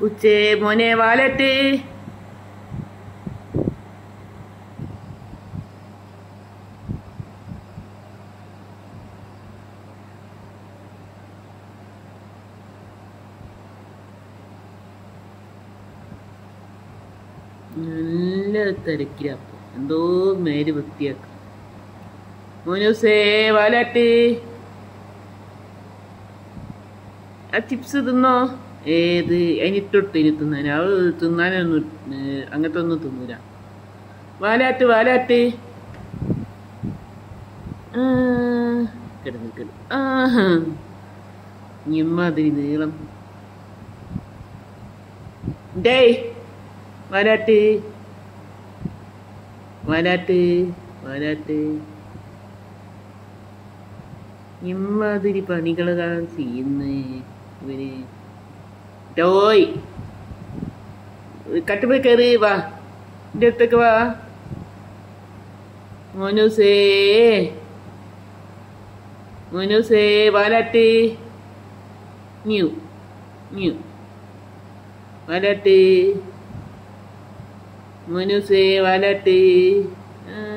ഉച്ചേ മോനെ വാലട്ട് നല്ല തിരക്കിലപ്പോ എന്തോ മേല് വൃത്തിയാക്ക മോനൂസേ വാലാട്ട് ആ ചിപ്സ് തിന്നോ ഏത് അതിനിട്ടൊട്ട് ഇനി തിന്നാൻ അവൾ തിന്നാനൊന്നും ഏർ, അങ്ങനത്തെ ഒന്നും തിന്നൂല വാലാട്ട് വാലാട്ട് ആ, കിടന്ന് കിടന്ന് ആഹാ ഇമ്മാതിരി നീളം ഡേയ് വാലാട്ട് വാലാട്ട് വാലാട്ട് ഇമ്മാതിരി പണികളാണ് ചെയ്യുന്നേ ഇവര് ടോയ് കട്ടുപോയി കയറി വാ എൻ്റെ അടുത്തേക്ക് വാ മോനൂസേ മോനൂസേ വാലാട്ട് ന്യൂ ന്യൂ വാലാട്ട് മോനൂസേ വാലാട്ട് ആ